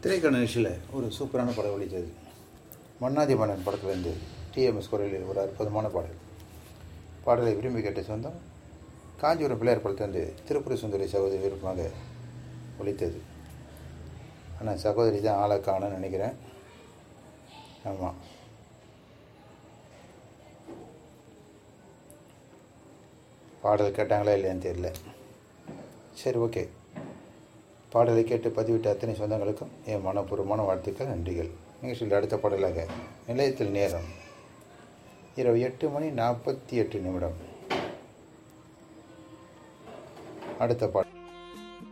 திரைக்கண நிகழ்ச்சியில் ஒரு சூப்பரான படம் ஒழித்தது மன்னாதி மன்னன் படத்துலேருந்து டிஎம்எஸ் குரலில் ஒரு அற்புதமான பாடல் பாடலை விரும்பி கேட்ட சொந்தம் காஞ்சிபுரம் பிள்ளையார் படத்துலேருந்து திருப்புர சுந்தரி சகோதரி விருப்பமாக ஒழித்தது ஆனால் சகோதரி தான் ஆளை காணும்னு நினைக்கிறேன் ஆமாம் பாடல் கேட்டாங்களா இல்லையான்னு தெரியல சரி ஓகே பாடலை கேட்டு பதிவிட்ட அத்தனை சொந்தங்களுக்கும் என் மனப்பூர்வமான வாழ்த்துக்கள் நன்றிகள் நிகழ்ச்சியில் அடுத்த பாடலாக நிலையத்தில் நேரம் இரவு எட்டு மணி நாற்பத்தி எட்டு நிமிடம் அடுத்த பாடல்